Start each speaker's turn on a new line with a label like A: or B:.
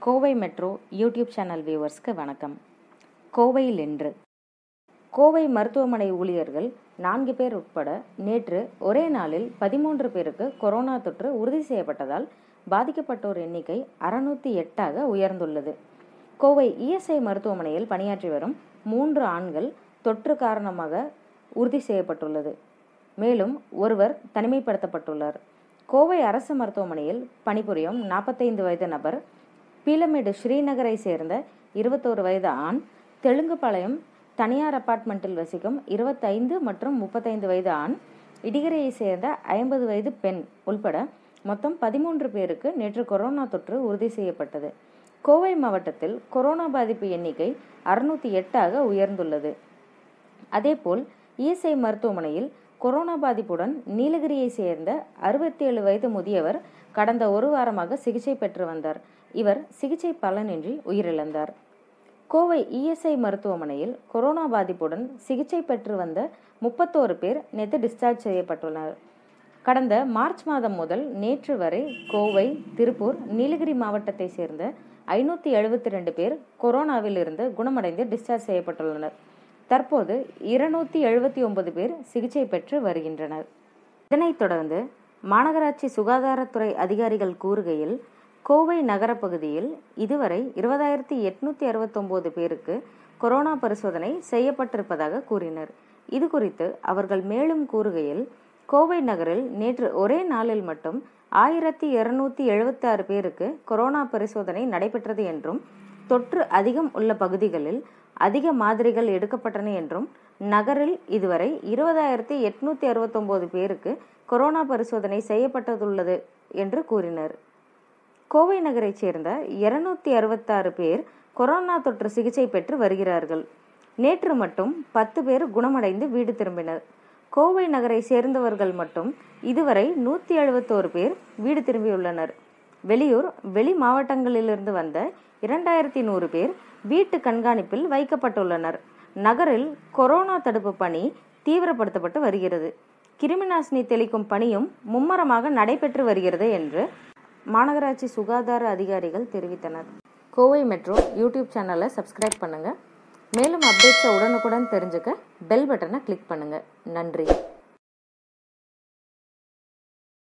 A: Kovai metro YouTube channel வியூவர்ஸ்க்கு வணக்கம் கோவையில் இன்று கோவை மருத்துவமனை ஊழியர்கள் நான்கு பேர் உட்பட நேற்று ஒரே நாளில் பதிமூன்று பேருக்கு கொரோனா தொற்று உறுதி செய்யப்பட்டதால் பாதிக்கப்பட்டோர் எண்ணிக்கை அறுநூத்தி எட்டாக உயர்ந்துள்ளது கோவை இஎஸ்ஐ மருத்துவமனையில் பணியாற்றி வரும் மூன்று ஆண்கள் தொற்று காரணமாக உறுதி செய்யப்பட்டுள்ளது மேலும் ஒருவர் தனிமைப்படுத்தப்பட்டுள்ளார் கோவை அரசு மருத்துவமனையில் பணிபுரியும் நாற்பத்தைந்து வயது நபர் பீலமேடு ஸ்ரீநகரை சேர்ந்த இருபத்தோரு வயது ஆண் தெலுங்குபாளையம் தனியார் அபார்ட்மெண்ட்டில் வசிக்கும் இருபத்தைந்து மற்றும் முப்பத்தைந்து வயது ஆண் இடிகரையை சேர்ந்த ஐம்பது வயது பெண் உள்பட மொத்தம் பதிமூன்று பேருக்கு நேற்று கொரோனா தொற்று உறுதி செய்யப்பட்டது கோவை மாவட்டத்தில் கொரோனா பாதிப்பு எண்ணிக்கை அறுநூத்தி எட்டாக உயர்ந்துள்ளது அதேபோல் இஎஸ்ஐ மருத்துவமனையில் கொரோனா பாதிப்புடன் நீலகிரியை சேர்ந்த அறுபத்தி ஏழு வயது முதியவர் கடந்த ஒரு வாரமாக சிகிச்சை பெற்று வந்தார் இவர் சிகிச்சை பலனின்றி உயிரிழந்தார் கோவை இஎஸ்ஐ மருத்துவமனையில் கொரோனா பாதிப்புடன் சிகிச்சை பெற்று வந்த முப்பத்தோரு பேர் நேற்று டிஸ்சார்ஜ் செய்யப்பட்டுள்ளனர் கடந்த மார்ச் மாதம் முதல் நேற்று வரை கோவை திருப்பூர் நீலகிரி மாவட்டத்தை சேர்ந்த ஐநூற்றி எழுபத்தி ரெண்டு பேர் கொரோனாவில் இருந்து குணமடைந்து டிஸ்சார்ஜ் செய்யப்பட்டுள்ளனர் தற்போது இருநூத்தி எழுபத்தி ஒன்பது பேர் சிகிச்சை பெற்று வருகின்றனர் இதனைத் தொடர்ந்து மாநகராட்சி சுகாதாரத்துறை அதிகாரிகள் கூறுகையில் கோவை நகர பகுதியில் இதுவரை இருபதாயிரத்தி எட்நூத்தி அறுபத்தொன்பது பேருக்கு கொரோனா பரிசோதனை செய்யப்பட்டிருப்பதாக கூறினர் இது குறித்து அவர்கள் மேலும் கூறுகையில் கோவை நகரில் நேற்று ஒரே நாளில் மட்டும் ஆயிரத்தி இருநூத்தி எழுபத்தி ஆறு பேருக்கு கொரோனா பரிசோதனை நடைபெற்றது என்றும் தொற்று அதிகம் உள்ள பகுதிகளில் அதிக மாதிரிகள் எடுக்கப்பட்டன என்றும் நகரில் இதுவரை இருபதாயிரத்தி எட்நூத்தி அறுபத்தொன்பது பேருக்கு கொரோனா பரிசோதனை செய்யப்பட்டதுள்ளது என்று கூறினர் கோவை நகரைச் சேர்ந்த இருநூத்தி அறுபத்தாறு பேர் கொரோனா தொற்று சிகிச்சை பெற்று வருகிறார்கள் நேற்று மட்டும் பத்து பேர் குணமடைந்து வீடு திரும்பினர் கோவை நகரை சேர்ந்தவர்கள் மட்டும் இதுவரை நூற்றி எழுபத்தோரு பேர் வீடு திரும்பியுள்ளனர் வெளியூர் வெளி மாவட்டங்களிலிருந்து வந்த இரண்டாயிரத்தி நூறு பேர் வீட்டு கண்காணிப்பில் வைக்கப்பட்டுள்ளனர் நகரில் கொரோனா தடுப்பு பணி தீவிரப்படுத்தப்பட்டு வருகிறது கிருமிநாசினி தெளிக்கும் பணியும் மும்மரமாக நடைபெற்று வருகிறது என்று மாநகராட்சி சுகாதார அதிகாரிகள் தெரிவித்தனர் கோவை மெட்ரோ யூடியூப் சேனலை சப்ஸ்கிரைப் பண்ணுங்கள் மேலும் அப்டேட்ஸை உடனுக்குடன் தெரிஞ்சுக்க பெல் பட்டனை கிளிக் பண்ணுங்கள் நன்றி